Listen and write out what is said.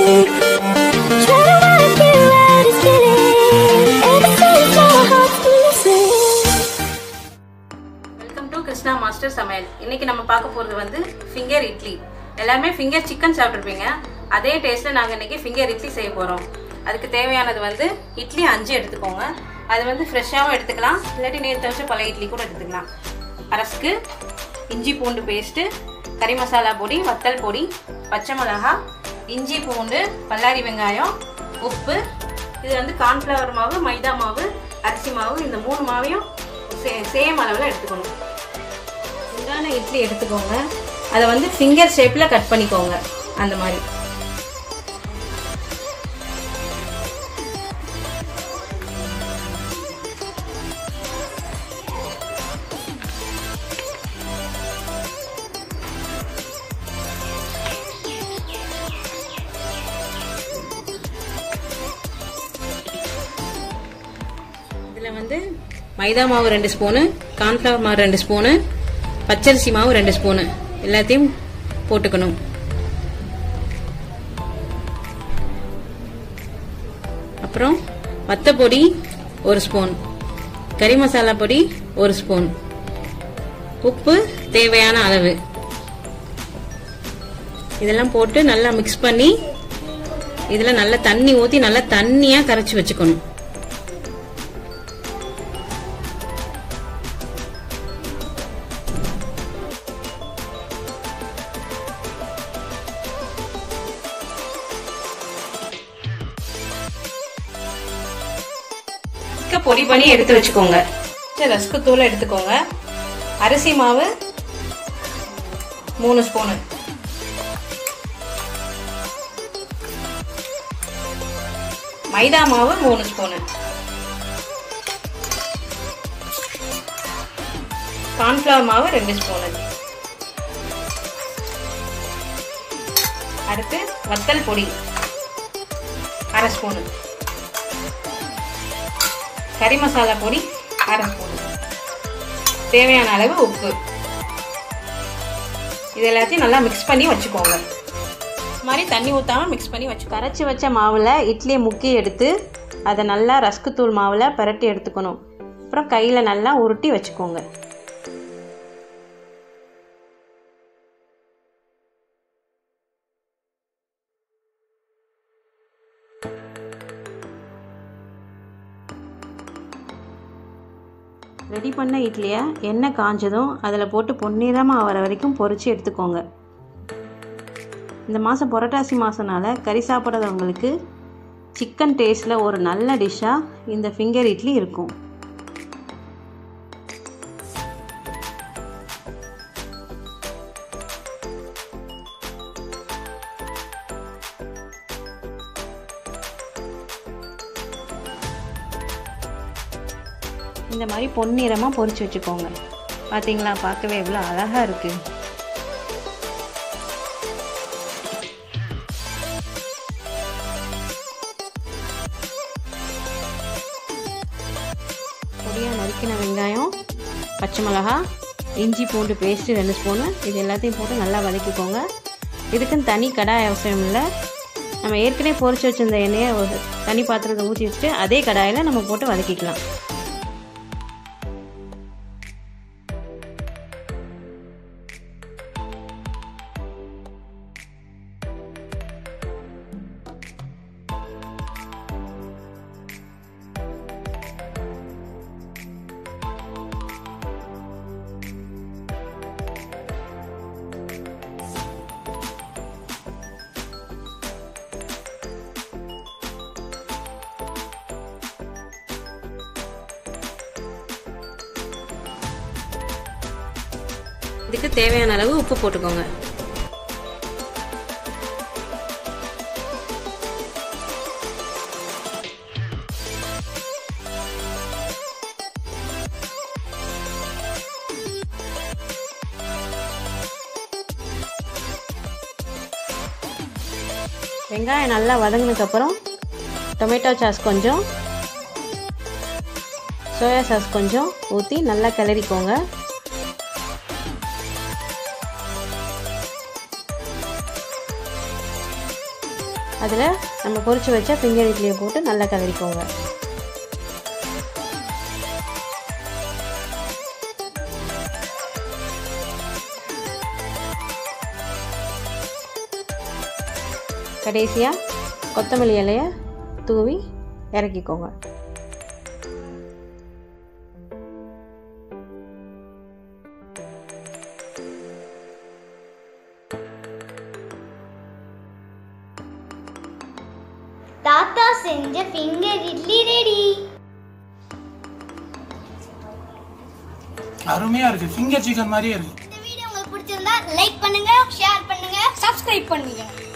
Try to work you out, it's killing. Ever since my heart's been missing. Welcome to Krishna master சமையல் இன்னைக்கு நம்ம பார்க்க போகிறது வந்து ஃபிங்கர் இட்லி எல்லாருமே ஃபிங்கர் சிக்கன் சாப்பிட்ருப்பீங்க அதே டேஸ்ட்டில் நாங்கள் இன்னைக்கு ஃபிங்கர் இட்லி செய்ய போகிறோம் அதுக்கு தேவையானது வந்து இட்லி அஞ்சு எடுத்துக்கோங்க அது வந்து ஃப்ரெஷ்ஷாகவும் எடுத்துக்கலாம் இல்லாட்டி நேற்று வச்ச பழைய இட்லி கூட எடுத்துக்கலாம் அரசுக்கு இஞ்சி பூண்டு பேஸ்ட்டு கறி மசாலா பொடி வத்தல் பொடி பச்சை மிளகா இஞ்சி பூண்டு பல்லாரி வெங்காயம் உப்பு இது வந்து கார்ன்ஃப்ளவர் மாவு மைதா மாவு அரிசி மாவு இந்த மூணு மாவையும் சே சேம் அளவில் எடுத்துக்கணும் உண்டான இட்லி எடுத்துக்கோங்க அதை வந்து ஃபிங்கர் ஷேப்பில் கட் பண்ணிக்கோங்க அந்த மாதிரி இதில் வந்து மைதா மாவு ரெண்டு ஸ்பூனு கார்ன்ஃப்ளவர் மாவு ரெண்டு ஸ்பூனு பச்சரிசி மாவு ரெண்டு ஸ்பூனு எல்லாத்தையும் போட்டுக்கணும் அப்புறம் வத்தப்பொடி ஒரு ஸ்பூன் கறி மசாலா பொடி ஒரு ஸ்பூன் உப்பு தேவையான அளவு இதெல்லாம் போட்டு நல்லா மிக்ஸ் பண்ணி இதில் நல்லா தண்ணி ஊற்றி நல்லா தண்ணியாக கரைச்சி வச்சுக்கணும் ரஸ்க பொடி பண்ணி எடுத்து வச்சுக்கோங்க ரஸ்கு தூளை எடுத்துக்கோங்க அரிசி மாவு மூணு ஸ்பூனு மைதா மாவு மூணு ஸ்பூனு கார்ன்ஃப்ளவர் மாவு ரெண்டு ஸ்பூனு அடுத்து வத்தல் பொடி அரை ஸ்பூனு கறி மசாலா பொடி அரை ஸ்பூன் தேவையான அளவு உப்பு இது எல்லாத்தையும் நல்லா மிக்ஸ் பண்ணி வச்சுக்கோங்க இது மாதிரி தண்ணி ஊற்றாமல் மிக்ஸ் பண்ணி வச்சு கரைச்சி வச்ச மாவில் இட்லியை முக்கி எடுத்து அதை நல்லா ரஸ்கு தூள் மாவில் பரட்டி எடுத்துக்கணும் அப்புறம் கையில் நல்லா உருட்டி வச்சுக்கோங்க ரெடி பண்ண இட்லியை எண்ணெய் காஞ்சதும் அதில் போட்டு பொன்னிறமாக ஆகிற வரைக்கும் பொரித்து எடுத்துக்கோங்க இந்த மாதம் புரட்டாசி மாதனால கறி சாப்பிட்றவங்களுக்கு சிக்கன் டேஸ்ட்டில் ஒரு நல்ல டிஷ்ஷாக இந்த ஃபிங்கர் இட்லி இருக்கும் இந்த மாதிரி பொன்னிறமாக பொரிச்சு வச்சுக்கோங்க பார்த்தீங்களா பார்க்கவே எவ்வளோ அழகாக இருக்குது பொடியாக நறுக்கின வெங்காயம் பச்சை மிளகா இஞ்சி பூண்டு பேஸ்ட்டு ரெண்டு ஸ்பூனு இது எல்லாத்தையும் போட்டு நல்லா வதக்கிக்கோங்க இதுக்குன்னு தனி கடாய் அவசியம் இல்லை நம்ம ஏற்கனவே பொரிச்சு வச்சிருந்த எண்ணெயை ஒரு தனி பாத்திரத்தை ஊற்றி வச்சுட்டு அதே கடாயில் நம்ம போட்டு வதக்கிக்கலாம் இதுக்கு தேவையான அளவு உப்பு போட்டுக்கோங்க வெங்காயம் நல்லா வதங்கினதுக்கப்புறம் டொமேட்டோ சாஸ் கொஞ்சம் சோயா சாஸ் கொஞ்சம் ஊற்றி நல்லா கிளறிக்கோங்க அதில் நம்ம பொரிச்சு வச்ச ஃபிங்கர் இட்லியை போட்டு நல்லா கலரிக்கோங்க கடைசியாக கொத்தமல்லி இலையை தூவி இறக்கிக்கோங்க தாத்தா செஞ்ச ஃபிங்கர் இட்லி ரெடி அருமையா இருக்கு ஃபிங்கர் சிக்கன் மாதிரியே இருக்கு இந்த வீடியோ உங்களுக்கு பிடிச்சிருந்தா லைக் பண்ணுங்க ஷேர் பண்ணுங்க சப்ஸ்கிரைப் பண்ணுங்க